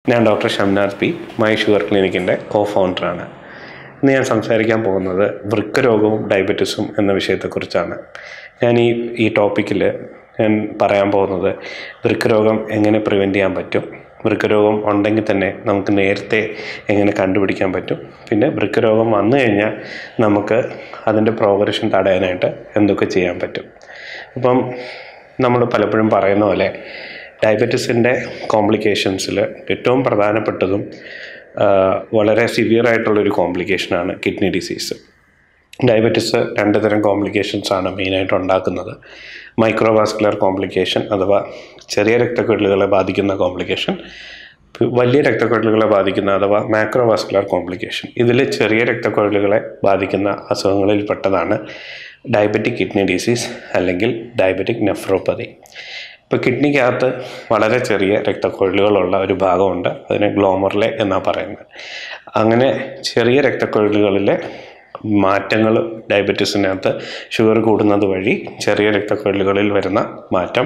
ഞാൻ doctor Shamnath P my sugar ക്ലിനിക്കിൻ്റെ കോ ഫൗണ്ടറാണ് ഇന്ന് ഞാൻ സംസാരിക്കാൻ പോകുന്നത് വൃക്കരോഗവും ഡയബറ്റീസും എന്ന വിഷയത്തെക്കുറിച്ചാണ് ഞാൻ ഈ ഈ ടോപ്പിക്കിൽ ഞാൻ പറയാൻ പോകുന്നത് വൃക്കരോഗം എങ്ങനെ പ്രിവെൻറ്റ് ചെയ്യാൻ പറ്റും വൃക്കരോഗം ഉണ്ടെങ്കിൽ തന്നെ നമുക്ക് നേരത്തെ എങ്ങനെ കണ്ടുപിടിക്കാൻ പറ്റും പിന്നെ വൃക്കരോഗം വന്നു കഴിഞ്ഞാൽ നമുക്ക് അതിൻ്റെ പ്രോഗ്രഷൻ തടയാനായിട്ട് എന്തൊക്കെ ചെയ്യാൻ പറ്റും അപ്പം നമ്മൾ പലപ്പോഴും പറയുന്ന പോലെ ഡയബറ്റീസിൻ്റെ കോംപ്ലിക്കേഷൻസിൽ ഏറ്റവും പ്രധാനപ്പെട്ടതും ആ, വളരെ സിവിയർ ആയിട്ടുള്ളൊരു കോംപ്ലിക്കേഷനാണ് കിഡ്നി ഡിസീസ് ഡയബറ്റിസ് രണ്ട് തരം കോംപ്ലിക്കേഷൻസ് ആണ് മെയിനായിട്ട് ഉണ്ടാക്കുന്നത് മൈക്രോവാസ്കുലർ കോംപ്ലിക്കേഷൻ അഥവാ ചെറിയ രക്തക്കുഴലുകളെ ബാധിക്കുന്ന കോംപ്ലിക്കേഷൻ വലിയ രക്തക്കുഴലുകളെ ബാധിക്കുന്ന അഥവാ മാക്രോവാസ്കുലർ കോംപ്ലിക്കേഷൻ ഇതിൽ ചെറിയ രക്തക്കുഴലുകളെ ബാധിക്കുന്ന അസുഖങ്ങളിൽപ്പെട്ടതാണ് ഡയബറ്റിക് കിഡ്നി ഡിസീസ് അല്ലെങ്കിൽ ഡയബറ്റിക് നെഫ്രോപ്പതി ഇപ്പോൾ കിഡ്നിക്കകത്ത് വളരെ ചെറിയ രക്തക്കുഴലുകളുള്ള ഒരു ഭാഗമുണ്ട് അതിനെ ഗ്ലോമറിലെ എന്നാണ് പറയുന്നത് അങ്ങനെ ചെറിയ രക്തക്കുഴലുകളിലെ മാറ്റങ്ങൾ ഡയബറ്റീസിനകത്ത് ഷുഗർ കൂടുന്നത് വഴി ചെറിയ രക്തക്കുഴലുകളിൽ വരുന്ന മാറ്റം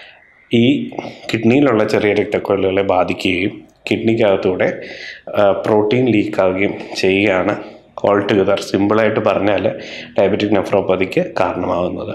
ഈ കിഡ്നിയിലുള്ള ചെറിയ രക്തക്കുഴലുകളെ ബാധിക്കുകയും കിഡ്നിക്കകത്തൂടെ പ്രോട്ടീൻ ലീക്കാവുകയും ചെയ്യുകയാണ് ഓൾ ടുഗദർ സിമ്പിളായിട്ട് പറഞ്ഞാൽ ഡയബറ്റിക് നെഫ്രോപ്പതിക്ക് കാരണമാകുന്നത്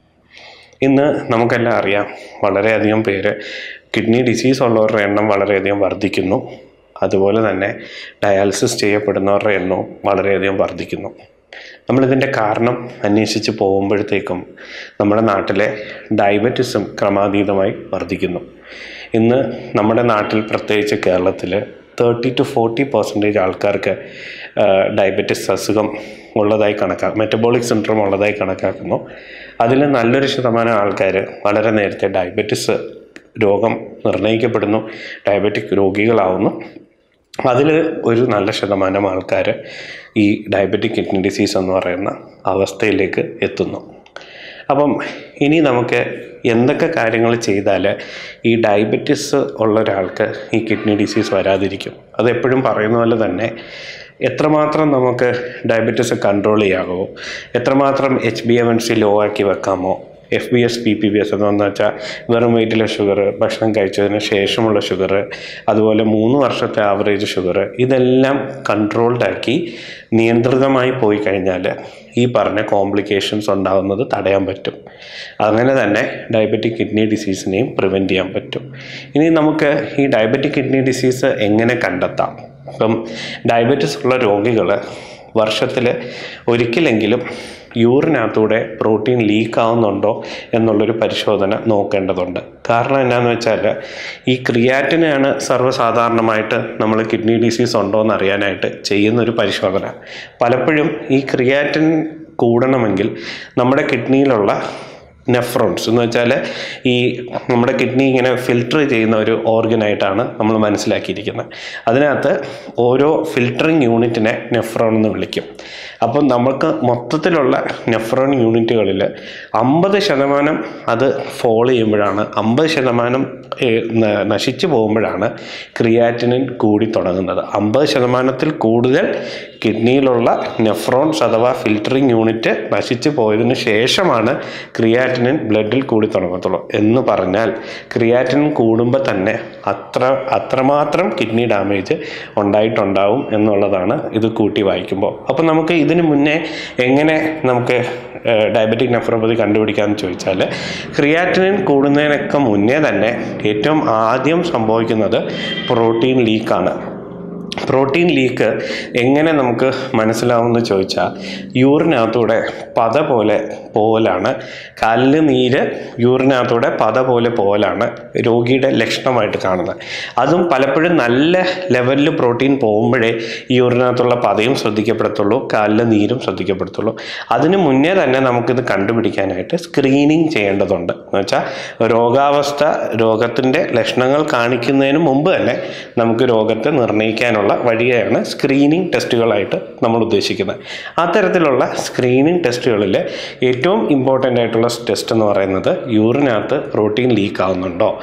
ഇന്ന് നമുക്കെല്ലാം അറിയാം വളരെയധികം പേര് കിഡ്നി ഡിസീസ് ഉള്ളവരുടെ എണ്ണം വളരെയധികം വർദ്ധിക്കുന്നു അതുപോലെ തന്നെ ഡയാലിസിസ് ചെയ്യപ്പെടുന്നവരുടെ എണ്ണവും വളരെയധികം വർദ്ധിക്കുന്നു നമ്മളിതിൻ്റെ കാരണം അന്വേഷിച്ച് പോകുമ്പോഴത്തേക്കും നമ്മുടെ നാട്ടിലെ ഡയബറ്റിസും ക്രമാതീതമായി വർദ്ധിക്കുന്നു ഇന്ന് നമ്മുടെ നാട്ടിൽ പ്രത്യേകിച്ച് കേരളത്തിൽ തേർട്ടി ടു ഫോർട്ടി പെർസെൻറ്റേജ് ആൾക്കാർക്ക് ഡയബറ്റിസ് അസുഖം ഉള്ളതായി കണക്കാക്കും മെറ്റബോളിക് സിൻഡ്രോം ഉള്ളതായി കണക്കാക്കുന്നു അതിൽ നല്ലൊരു ശതമാനം ആൾക്കാർ വളരെ നേരത്തെ ഡയബറ്റിസ് രോഗം നിർണ്ണയിക്കപ്പെടുന്നു ഡയബറ്റിക് രോഗികളാവുന്നു അതിൽ ഒരു നല്ല ശതമാനം ആൾക്കാർ ഈ ഡയബറ്റിക് കിഡ്നി ഡിസീസ് എന്ന് പറയുന്ന അവസ്ഥയിലേക്ക് എത്തുന്നു അപ്പം ഇനി നമുക്ക് എന്തൊക്കെ കാര്യങ്ങൾ ചെയ്താൽ ഈ ഡയബറ്റിസ് ഉള്ള ഒരാൾക്ക് ഈ കിഡ്നി ഡിസീസ് വരാതിരിക്കും അത് എപ്പോഴും പറയുന്ന പോലെ തന്നെ എത്രമാത്രം നമുക്ക് ഡയബറ്റിസ് കൺട്രോൾ ചെയ്യാമോ എത്രമാത്രം H B M N C low ആക്കി വെക്കാമോ F B S P P B S എന്ന് വെച്ചാൽ വെറും വെയിറ്റിലെ ഷുഗർ ഭക്ഷണം കഴിച്ചതിന് ശേഷമുള്ള ഷുഗർ അതുപോലെ മൂന്ന് വർഷത്തെ ആവറേജ് ഷുഗർ ഇതെല്ലാം കൺട്രോൾഡ് ആക്കി നിയന്ത്രിതമായി പോയി കഴിഞ്ഞാൽ ഈ പറഞ്ഞ കോംപ്ലിക്കേഷൻസ് ഉണ്ടാകുന്നത് തടയാൻ പറ്റും അങ്ങനെ തന്നെ ഡയബറ്റിക് കിഡ്നി ഡിസീസിനെയും പ്രിവെൻറ്റ് ചെയ്യാൻ പറ്റും ഇനി നമുക്ക് ഈ ഡയബറ്റിക് കിഡ്നി ഡിസീസ് എങ്ങനെ കണ്ടെത്താം ഇപ്പം ഡയബറ്റിസ് ഉള്ള രോഗികൾ വർഷത്തിൽ ഒരിക്കലെങ്കിലും യൂറിനകത്തൂടെ പ്രോട്ടീൻ ലീക്ക് ആവുന്നുണ്ടോ എന്നുള്ളൊരു പരിശോധന നോക്കേണ്ടതുണ്ട് കാരണം എന്നാന്ന് വെച്ചാൽ ഈ ക്രിയാറ്റിനാണ് സർവ്വസാധാരണമായിട്ട് നമ്മൾ കിഡ്നി ഡിസീസ് ഉണ്ടോ എന്ന് അറിയാനായിട്ട് ചെയ്യുന്നൊരു പരിശോധന പലപ്പോഴും ഈ ക്രിയാറ്റിൻ കൂടണമെങ്കിൽ നമ്മുടെ കിഡ്നിയിലുള്ള നെഫ്രോൺസ് എന്ന് വെച്ചാൽ ഈ നമ്മുടെ കിഡ്നി ഇങ്ങനെ ഫിൽട്ടർ ചെയ്യുന്ന ഒരു ഓർഗനായിട്ടാണ് നമ്മൾ മനസ്സിലാക്കിയിരിക്കുന്നത് അതിനകത്ത് ഓരോ ഫിൽട്ടറിങ് യൂണിറ്റിനെ നെഫ്രോൺ എന്ന് വിളിക്കും അപ്പം നമുക്ക് മൊത്തത്തിലുള്ള നെഫ്രോൺ യൂണിറ്റുകളിൽ അമ്പത് ശതമാനം അത് ഫോൾ ചെയ്യുമ്പോഴാണ് അമ്പത് ശതമാനം ഏഹ്, ന- നശിച്ചു പോകുമ്പോഴാണ് ക്രിയാറ്റിനിൻ കൂടി തുടങ്ങുന്നത് അമ്പത് ശതമാനത്തിൽ കൂടുതൽ കിഡ്നിയിലുള്ള നെഫ്രോൺസ് അഥവാ ഫിൽറ്ററിങ് യൂണിറ്റ് നശിച്ചു പോയതിനു ശേഷമാണ് ക്രിയാറ്റിനിൻ ബ്ലഡിൽ കൂടി തുടങ്ങത്തുള്ളൂ എന്ന് പറഞ്ഞാൽ ക്രിയാറ്റിനിൻ കൂടുമ്പോൾ തന്നെ അത്ര അത്രമാത്രം കിഡ്നി ഡാമേജ് ഉണ്ടായിട്ടുണ്ടാവും എന്നുള്ളതാണ് ഇത് കൂട്ടി വായിക്കുമ്പോൾ അപ്പോൾ നമുക്ക് ഇതിന് മുന്നേ എങ്ങനെ നമുക്ക് ഡയബറ്റിക് നെഫ്രോപ്പതി കണ്ടുപിടിക്കാമെന്ന് ചോദിച്ചാൽ ക്രിയാറ്റിനിൻ കൂടുന്നതിനൊക്കെ മുന്നേ തന്നെ ഏറ്റവും ആദ്യം സംഭവിക്കുന്നത് പ്രോട്ടീൻ ലീക്കാണ് പ്രോട്ടീൻ ലീക്ക് എങ്ങനെ നമുക്ക് മനസ്സിലാവുമെന്ന് ചോദിച്ചാൽ യൂറിനകത്തൂടെ പത പോലെ പോവലാണ് കാലിന് നീര് യൂറിനകത്തൂടെ പത പോലെ പോവലാണ് രോഗിയുടെ ലക്ഷണമായിട്ട് കാണുന്നത് അതും പലപ്പോഴും നല്ല ലെവലിൽ പ്രോട്ടീൻ പോകുമ്പോഴേ ഈ യൂറിനകത്തുള്ള പതയും ശ്രദ്ധിക്കപ്പെടത്തുള്ളൂ കാലിലെ നീരും ശ്രദ്ധിക്കപ്പെടത്തുള്ളൂ അതിന് മുന്നേ തന്നെ നമുക്കിത് കണ്ടുപിടിക്കാനായിട്ട് സ്ക്രീനിങ് ചെയ്യേണ്ടതുണ്ട് എന്ന് വെച്ചാൽ രോഗാവസ്ഥ രോഗത്തിൻ്റെ ലക്ഷണങ്ങൾ കാണിക്കുന്നതിന് മുമ്പ് തന്നെ നമുക്ക് രോഗത്തെ നിർണ്ണയിക്കാനുള്ള വഴിയാണ് സ്ക്രീനിങ് ടെസ്റ്റുകളായിട്ട് നമ്മൾ ഉദ്ദേശിക്കുന്നത് അത്തരത്തിലുള്ള സ്ക്രീനിങ് ടെസ്റ്റുകളിൽ ഏറ്റവും ഇമ്പോർട്ടൻ്റ് ആയിട്ടുള്ള ടെസ്റ്റ് എന്ന് പറയുന്നത് യൂറിനകത്ത് പ്രോട്ടീൻ ലീക്ക് ആവുന്നുണ്ടോ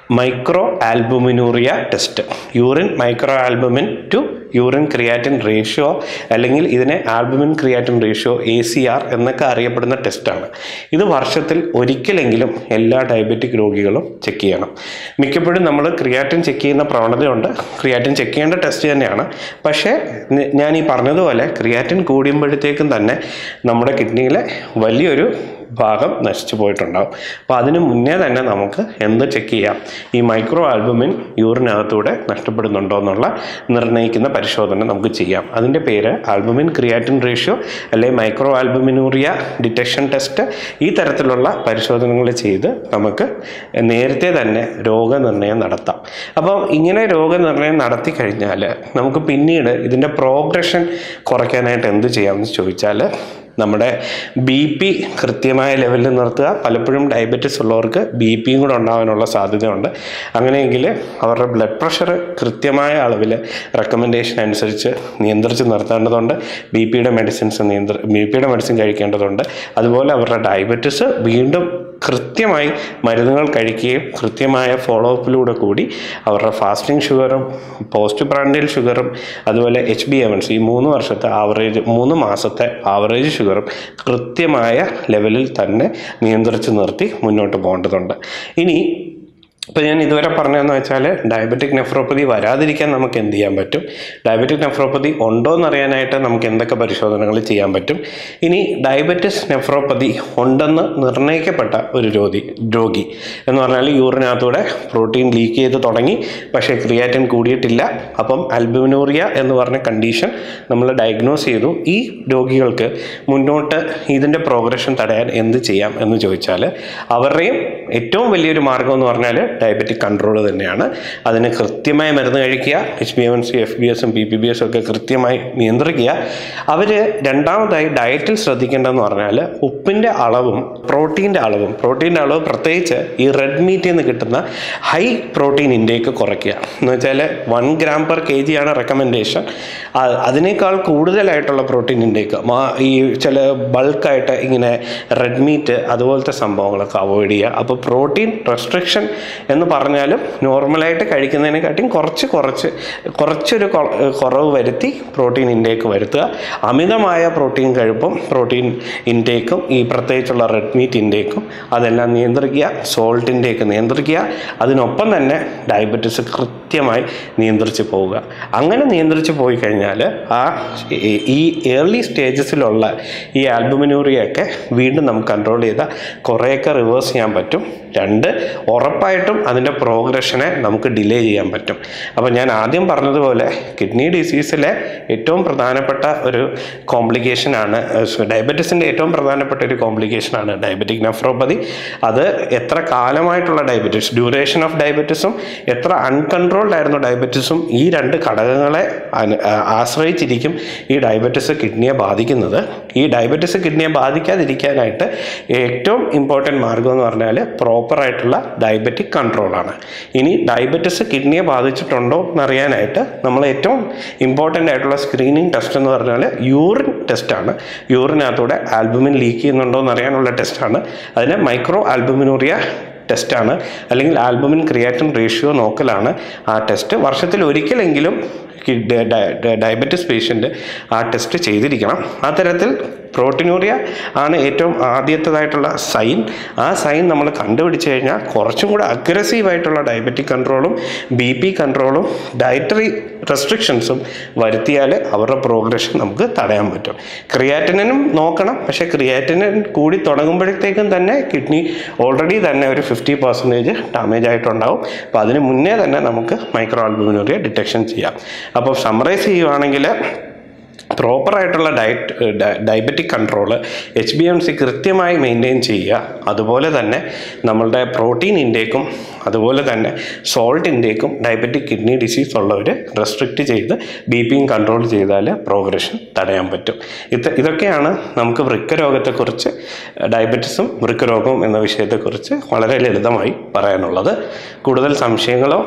micro albuminuria test urine micro albumin to urine creatine ratio അല്ലെങ്കിൽ ഇതിനെ albumin creatine ratio A C R എന്നൊക്കെ അറിയപ്പെടുന്ന ടെസ്റ്റാണ് ഇത് വർഷത്തിൽ ഒരിക്കലെങ്കിലും എല്ലാ ഡയബറ്റിക് രോഗികളും ചെക്ക് ചെയ്യണം മിക്കപ്പോഴും നമ്മൾ ക്രിയാറ്റിൻ ചെക്ക് ചെയ്യുന്ന പ്രവണതയുണ്ട് ക്രിയാറ്റിൻ ചെക്ക് ചെയ്യേണ്ട ടെസ്റ്റ് തന്നെയാണ് പക്ഷേ നി- ഞാൻ ഈ പറഞ്ഞതുപോലെ ക്രിയാറ്റിൻ കൂടിയുമ്പോഴത്തേക്കും തന്നെ നമ്മുടെ കിഡ്നിയിലെ വലിയൊരു ഭാഗം നശിച്ചു പോയിട്ടുണ്ടാവും അപ്പോൾ അതിന് മുന്നേ തന്നെ നമുക്ക് എന്ത് ചെക്ക് ചെയ്യാം ഈ മൈക്രോ ആൽബുമിൻ യൂറിനകത്തൂടെ നഷ്ടപ്പെടുന്നുണ്ടോ എന്നുള്ള നിർണ്ണയിക്കുന്ന പരിശോധന നമുക്ക് ചെയ്യാം അതിൻ്റെ പേര് ആൽബുമിൻ ക്രിയാറ്റിൻ റേഷ്യോ അല്ലെങ്കിൽ മൈക്രോ ആൽബുമിനൂറിയ ഡിറ്റക്ഷൻ ടെസ്റ്റ് ഈ തരത്തിലുള്ള പരിശോധനകൾ ചെയ്ത് നമുക്ക് നേരത്തെ തന്നെ രോഗനിർണയം നടത്താം അപ്പം ഇങ്ങനെ രോഗനിർണയം നടത്തി കഴിഞ്ഞാൽ നമുക്ക് പിന്നീട് ഇതിൻ്റെ പ്രോഗ്രഷൻ കുറയ്ക്കാനായിട്ട് എന്ത് ചെയ്യാമെന്ന് ചോദിച്ചാൽ നമ്മുടെ ബി പി കൃത്യമായ ലെവലിൽ നിർത്തുക പലപ്പോഴും ഡയബറ്റിസ് ഉള്ളവർക്ക് ബി പിയും കൂടെ ഉണ്ടാകാനുള്ള സാധ്യതയുണ്ട് അങ്ങനെയെങ്കിൽ അവരുടെ ബ്ലഡ് പ്രഷർ കൃത്യമായ അളവിൽ റെക്കമെൻഡേഷൻ അനുസരിച്ച് നിയന്ത്രിച്ച് നിർത്തേണ്ടതുണ്ട് ബി പിയുടെ മെഡിസിൻസ് നിയന്ത്ര ബി പിയുടെ മെഡിസിൻ കഴിക്കേണ്ടതുണ്ട് അതുപോലെ അവരുടെ ഡയബറ്റിസ് വീണ്ടും കൃത്യമായി മരുന്നുകൾ കഴിക്കുകയും കൃത്യമായ ഫോളോ അപ്പിലൂടെ കൂടി അവരുടെ ഫാസ്റ്റിംഗ് ഷുഗറും പോസ്റ്റ് പ്രാൻഡിൽ ഷുഗറും അതുപോലെ എച്ച് ബി എവൻസ് ഈ മൂന്ന് വർഷത്തെ ആവറേജ് മൂന്ന് മാസത്തെ ആവറേജ് ഷുഗറും കൃത്യമായ ലെവലിൽ തന്നെ നിയന്ത്രിച്ച് നിർത്തി മുന്നോട്ട് പോകേണ്ടതുണ്ട് ഇനി ഇപ്പോൾ ഞാൻ ഇതുവരെ പറഞ്ഞതെന്ന് വെച്ചാൽ ഡയബറ്റിക് നെഫ്രോപ്പതി വരാതിരിക്കാൻ നമുക്ക് എന്ത് ചെയ്യാൻ പറ്റും ഡയബറ്റിക് നെഫ്രോപ്പതി ഉണ്ടോ എന്നറിയാനായിട്ട് നമുക്ക് എന്തൊക്കെ പരിശോധനകൾ ചെയ്യാൻ പറ്റും ഇനി ഡയബറ്റിസ് നെഫ്രോപ്പതി ഉണ്ടെന്ന് നിർണ്ണയിക്കപ്പെട്ട ഒരു രോഗി രോഗി എന്ന് പറഞ്ഞാൽ യൂറിനകത്തൂടെ പ്രോട്ടീൻ ലീക്ക് ചെയ്ത് തുടങ്ങി പക്ഷേ ക്രിയാറ്റിൻ കൂടിയിട്ടില്ല അപ്പം അൽബുമിനൂറിയ എന്ന് പറഞ്ഞ കണ്ടീഷൻ നമ്മൾ ഡയഗ്നോസ് ചെയ്തു ഈ രോഗികൾക്ക് മുന്നോട്ട് ഇതിൻ്റെ പ്രോഗ്രഷൻ തടയാൻ എന്ത് ചെയ്യാം എന്ന് ചോദിച്ചാൽ അവരുടെയും ഏറ്റവും വലിയൊരു മാർഗം എന്ന് പറഞ്ഞാൽ ഡയബറ്റിക് കൺട്രോൾ തന്നെയാണ് അതിന് കൃത്യമായ മരുന്ന് കഴിക്കുക H B M C F B എസും ബി പി ബി എസും ഒക്കെ കൃത്യമായി നിയന്ത്രിക്കുക അവർ രണ്ടാമതായി ഡയറ്റിൽ ശ്രദ്ധിക്കേണ്ടതെന്ന് പറഞ്ഞാൽ ഉപ്പിൻ്റെ അളവും പ്രോട്ടീൻ്റെ അളവും പ്രോട്ടീൻ്റെ അളവ് പ്രത്യേകിച്ച് ഈ റെഡ് മീറ്റിൽ നിന്ന് കിട്ടുന്ന ഹൈ പ്രോട്ടീൻ ഇൻടേക്ക് കുറയ്ക്കുക എന്ന് വെച്ചാൽ one gram per K G ആണ് റെക്കമെൻഡേഷൻ അതിനേക്കാൾ കൂടുതലായിട്ടുള്ള പ്രോട്ടീൻ ഇൻടേക്ക് ഈ ചില ബൾക്കായിട്ട് ഇങ്ങനെ റെഡ് മീറ്റ് അതുപോലത്തെ സംഭവങ്ങളൊക്കെ അവോയ്ഡ് ചെയ്യുക അപ്പോൾ പ്രോട്ടീൻ റെസ്ട്രിക്ഷൻ എന്ന് പറഞ്ഞാലും നോർമലായിട്ട് കഴിക്കുന്നതിനെക്കാട്ടിയും കുറച്ച് കുറച്ച് കുറച്ചൊരു കൊ- കുറവ് വരുത്തി പ്രോട്ടീൻ ഇൻടേക്ക് വരുത്തുക അമിതമായ പ്രോട്ടീൻ കഴിപ്പും പ്രോട്ടീൻ ഇൻടേക്കും ഈ പ്രത്യേകിച്ചുള്ള റെഡ് മീറ്റ് ഇൻടേക്കും അതെല്ലാം നിയന്ത്രിക്കുക സോൾട്ട് ഇൻടേക്ക് നിയന്ത്രിക്കുക അതിനൊപ്പം തന്നെ ഡയബറ്റിസ് കൃത്യമായി നിയന്ത്രിച്ച് പോവുക അങ്ങനെ നിയന്ത്രിച്ച് പോയി കഴിഞ്ഞാൽ ആ ഈ- ഈ ഏർലി സ്റ്റേജസിലുള്ള ഈ ആൽബുമിനൂറിയൊക്കെ വീണ്ടും നമുക്ക് കൺട്രോൾ ചെയ്താൽ കുറേയൊക്കെ റിവേഴ്സ് ചെയ്യാൻ പറ്റും രണ്ട് ഉറപ്പായിട്ടും അതിൻ്റെ പ്രോഗ്രഷനെ നമുക്ക് ഡിലേ ചെയ്യാൻ പറ്റും അപ്പോൾ ഞാൻ ആദ്യം പറഞ്ഞതുപോലെ കിഡ്നി ഡിസീസിലെ ഏറ്റവും പ്രധാനപ്പെട്ട ഒരു കോംപ്ലിക്കേഷനാണ് ഡയബറ്റീസിൻ്റെ ഏറ്റവും പ്രധാനപ്പെട്ട ഒരു കോംപ്ലിക്കേഷനാണ് ഡയബറ്റിക് നെഫ്രോപ്പതി അത് എത്ര കാലമായിട്ടുള്ള ഡയബറ്റീസ് ഡ്യൂറേഷൻ ഓഫ് ഡയബറ്റീസും എത്ര അൺകൺട്രോൾഡ് ആയിരുന്നു ഡയബറ്റീസും ഈ രണ്ട് ഘടകങ്ങളെ അനു- ആ- ആശ്രയിച്ചിരിക്കും ഈ ഡയബറ്റിസ് കിഡ്നിയെ ബാധിക്കുന്നത് ഈ ഡയബറ്റിസ് കിഡ്നിയെ ബാധിക്കാതിരിക്കാനായിട്ട് ഏറ്റവും ഇമ്പോർട്ടൻറ്റ് മാർഗം എന്ന് പറഞ്ഞാൽ പ്രോപ്പറായിട്ടുള്ള ഡയബറ്റിക് കൺട്രോളാണ് ഇനി ഡയബറ്റിസ് കിഡ്നിയെ ബാധിച്ചിട്ടുണ്ടോ എന്നറിയാനായിട്ട് നമ്മൾ ഏറ്റവും ഇമ്പോർട്ടൻ്റ് ആയിട്ടുള്ള സ്ക്രീനിങ് ടെസ്റ്റ് എന്ന് പറഞ്ഞാൽ യൂറിൻ ടെസ്റ്റാണ് യൂറിനകത്തൂടെ ആൽബുമിൻ ലീക്ക് ചെയ്യുന്നുണ്ടോ എന്നറിയാനുള്ള ടെസ്റ്റാണ് അതിന് മൈക്രോ ആൽബുമിനൂറിയ ടെസ്റ്റാണ് അല്ലെങ്കിൽ ആൽബുമിൻ ക്രിയാറ്റിൻ റേഷ്യോ നോക്കലാണ് ആ ടെസ്റ്റ് വർഷത്തിൽ ഒരിക്കലെങ്കിലും ഈ ഡ- ഡ- ഡ- ഡയബറ്റിസ് പേഷ്യൻ്റ് ആ ടെസ്റ്റ് ചെയ്തിരിക്കണം ആ തരത്തിൽ പ്രോട്ടീനൂറിയ ആണ് ഏറ്റവും ആദ്യത്തേതായിട്ടുള്ള സൈൻ ആ സൈൻ നമ്മൾ കണ്ടുപിടിച്ച് കഴിഞ്ഞാൽ കുറച്ചും കൂടെ അഗ്രസീവായിട്ടുള്ള ഡയബറ്റിക് കൺട്രോളും ബി പി കൺട്രോളും ഡയറ്ററി റെസ്ട്രിക്ഷൻസും വരുത്തിയാൽ അവരുടെ പ്രോഗ്രഷൻ നമുക്ക് തടയാൻ പറ്റും ക്രിയാറ്റിനും നോക്കണം പക്ഷേ ക്രിയാറ്റിനിൻ കൂടി തുടങ്ങുമ്പോഴത്തേക്കും തന്നെ കിഡ്നി ഓൾറെഡി തന്നെ ഒരു ഫിഫ്റ്റി പെർസെൻറ്റേജ് ഡാമേജ് ആയിട്ടുണ്ടാവും അപ്പോൾ അതിന് മുന്നേ തന്നെ നമുക്ക് മൈക്രോ ആൽബുമിനൂറിയ ഡിറ്റക്ഷൻ ചെയ്യാം അപ്പോൾ സമ്മറൈസ് ചെയ്യുവാണെങ്കിൽ പ്രോപ്പറായിട്ടുള്ള diet diabetic control H B M C കൃത്യമായി മെയിൻറ്റെയിൻ ചെയ്യുക അതുപോലെ തന്നെ നമ്മളുടെ പ്രോട്ടീൻ ഇൻടേക്കും അതുപോലെ തന്നെ സോൾട്ട് ഇൻടേക്കും ഡയബറ്റിക് കിഡ്നി ഡിസീസ് ഉള്ളവർ റെസ്ട്രിക്റ്റ് ചെയ്ത് ബി പിയും കൺട്രോൾ ചെയ്താൽ പ്രോഗ്രഷൻ തടയാൻ പറ്റും ഇത് ഇതൊക്കെയാണ് നമുക്ക് വൃക്കരോഗത്തെക്കുറിച്ച് ഡയബറ്റിസും വൃക്കരോഗവും എന്ന വിഷയത്തെക്കുറിച്ച് വളരെ ലളിതമായി പറയാനുള്ളത് കൂടുതൽ സംശയങ്ങളോ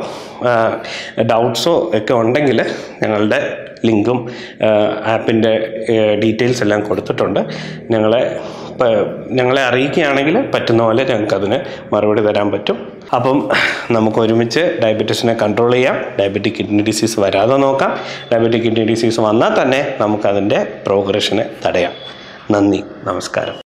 ഡൗട്ട്സോ ഒക്കെ ഉണ്ടെങ്കിൽ ഞങ്ങളുടെ ലിങ്കും ആപ്പിൻ്റെ ഡീറ്റെയിൽസ് എല്ലാം കൊടുത്തിട്ടുണ്ട് ഞങ്ങളെ പ- ഞങ്ങളെ അറിയിക്കുകയാണെങ്കിൽ പറ്റുന്ന പോലെ ഞങ്ങൾക്ക് അതിന് മറുപടി തരാൻ പറ്റും അപ്പം നമുക്ക് ഒരുമിച്ച് ഡയബറ്റീസിനെ കൺട്രോൾ ചെയ്യാം ഡയബറ്റിക് കിഡ്നി ഡിസീസ് വരാതെ നോക്കാം ഡയബറ്റിക് കിഡ്നി ഡിസീസ് വന്നാൽ തന്നെ നമുക്കതിൻ്റെ പ്രോഗ്രഷനെ തടയാം നന്ദി നമസ്കാരം